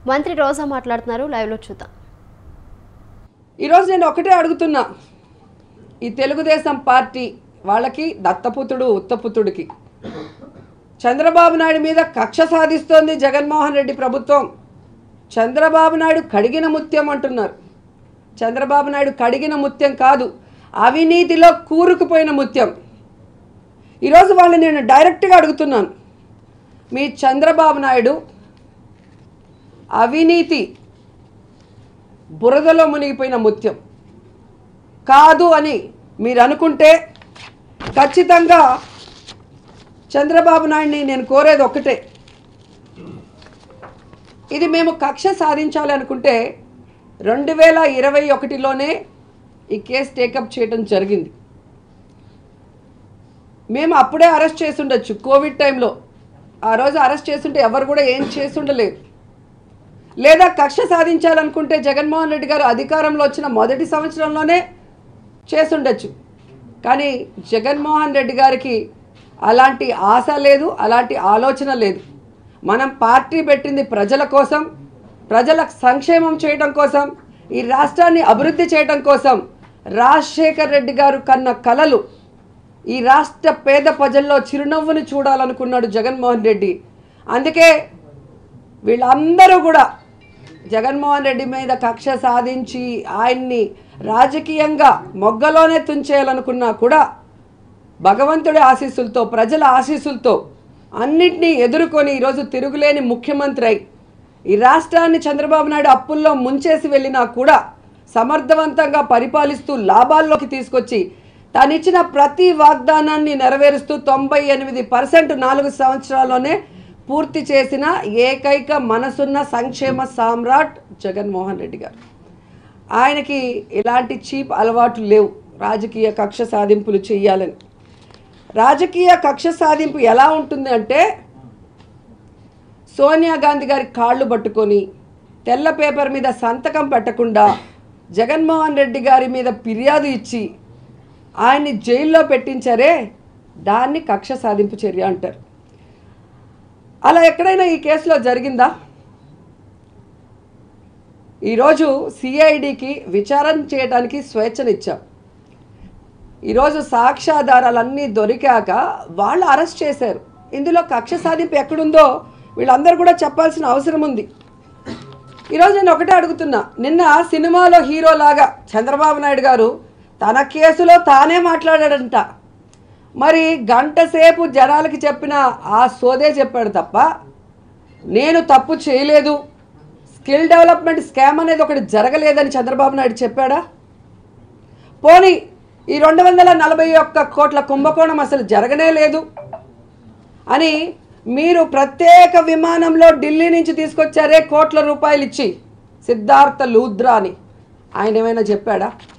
మంత్రి రోజా మాట్లాడుతున్నారు లైవ్లో చూద్దాం ఈరోజు నేను ఒకటే అడుగుతున్నా ఈ తెలుగుదేశం పార్టీ వాళ్ళకి దత్తపుత్రుడు ఉత్తపుత్రుడికి చంద్రబాబు నాయుడు మీద కక్ష సాధిస్తోంది జగన్మోహన్ రెడ్డి ప్రభుత్వం చంద్రబాబు నాయుడు కడిగిన ముత్యం అంటున్నారు చంద్రబాబు నాయుడు కడిగిన ముత్యం కాదు అవినీతిలో కూరుకుపోయిన ముత్యం ఈరోజు వాళ్ళని నేను డైరెక్ట్గా అడుగుతున్నాను మీ చంద్రబాబు నాయుడు అవినీతి బురదలో మునిగిపోయిన ముత్యం కాదు అని మీరు అనుకుంటే ఖచ్చితంగా చంద్రబాబు నాయుడిని నేను కోరేది ఒక్కటే ఇది మేము కక్ష సాధించాలి అనుకుంటే రెండు వేల ఇరవై ఒకటిలోనే ఈ కేసు టేకప్ చేయడం జరిగింది మేము అప్పుడే అరెస్ట్ చేసి ఉండొచ్చు కోవిడ్ టైంలో ఆ రోజు అరెస్ట్ చేస్తుంటే ఎవరు కూడా ఏం చేసి ఉండలేదు లేదా కక్ష సాధించాలనుకుంటే జగన్మోహన్ రెడ్డి గారు అధికారంలో వచ్చిన మొదటి సంవత్సరంలోనే చేసుండొచ్చు కానీ జగన్మోహన్ రెడ్డి గారికి అలాంటి ఆశ లేదు అలాంటి ఆలోచన లేదు మనం పార్టీ పెట్టింది ప్రజల కోసం ప్రజల సంక్షేమం చేయడం కోసం ఈ రాష్ట్రాన్ని అభివృద్ధి చేయడం కోసం రాజశేఖర్ రెడ్డి గారు కన్న కలలు ఈ రాష్ట్ర పేద ప్రజల్లో చిరునవ్వుని చూడాలనుకున్నాడు జగన్మోహన్ రెడ్డి అందుకే వీళ్ళందరూ కూడా జగన్మోహన్ రెడ్డి మీద కక్ష సాధించి ఆయన్ని రాజకీయంగా మొగ్గలోనే తుంచేయాలనుకున్నా కూడా భగవంతుడి ఆశీస్సులతో ప్రజల ఆశీస్సులతో అన్నిటినీ ఎదుర్కొని ఈరోజు తిరుగులేని ముఖ్యమంత్రి అయి ఈ రాష్ట్రాన్ని చంద్రబాబు నాయుడు అప్పుల్లో ముంచేసి వెళ్ళినా కూడా సమర్థవంతంగా పరిపాలిస్తూ లాభాల్లోకి తీసుకొచ్చి తానిచ్చిన ప్రతి వాగ్దానాన్ని నెరవేరుస్తూ తొంభై ఎనిమిది పర్సెంట్ నాలుగు సంవత్సరాల్లోనే పూర్తి చేసిన ఏకైక మనసున్న సంక్షేమ సామ్రాట్ జగన్మోహన్ రెడ్డి గారు ఆయనకి ఎలాంటి చీప్ అలవాట్లు లేవు రాజకీయ కక్ష సాధింపులు చేయాలని రాజకీయ కక్ష సాధింపు ఎలా ఉంటుంది అంటే సోనియా గాంధీ గారి కాళ్ళు పట్టుకొని తెల్ల పేపర్ మీద సంతకం పెట్టకుండా జగన్మోహన్ రెడ్డి గారి మీద ఫిర్యాదు ఇచ్చి ఆయన్ని జైల్లో పెట్టించారే దాన్ని కక్ష సాధింపు చర్య అంటారు అలా ఎక్కడైనా ఈ కేసులో జరిగిందా ఈరోజు సిఐడికి విచారణ చేయడానికి స్వేచ్ఛనిచ్చాం ఈరోజు సాక్ష్యాధారాలన్నీ దొరికాక వాళ్ళు అరెస్ట్ చేశారు ఇందులో కక్ష సాధింపు ఎక్కడుందో వీళ్ళందరూ కూడా చెప్పాల్సిన అవసరం ఉంది ఈరోజు నేను ఒకటే అడుగుతున్నా నిన్న సినిమాలో హీరోలాగా చంద్రబాబు నాయుడు గారు తన కేసులో తానే మాట్లాడాడంట మరి గంట సేపు జనాలకి చెప్పిన ఆ సోదే చెప్పాడు తప్ప నేను తప్పు చేయలేదు స్కిల్ డెవలప్మెంట్ స్కామ్ అనేది ఒకటి జరగలేదని చంద్రబాబు నాయుడు చెప్పాడా పోనీ ఈ రెండు వందల నలభై ఒక్క కోట్ల కుంభకోణం అసలు జరగనే లేదు అని మీరు ప్రత్యేక విమానంలో ఢిల్లీ నుంచి తీసుకొచ్చారే కోట్ల రూపాయలు ఇచ్చి సిద్ధార్థ లూద్రా అని ఆయన ఏమైనా చెప్పాడా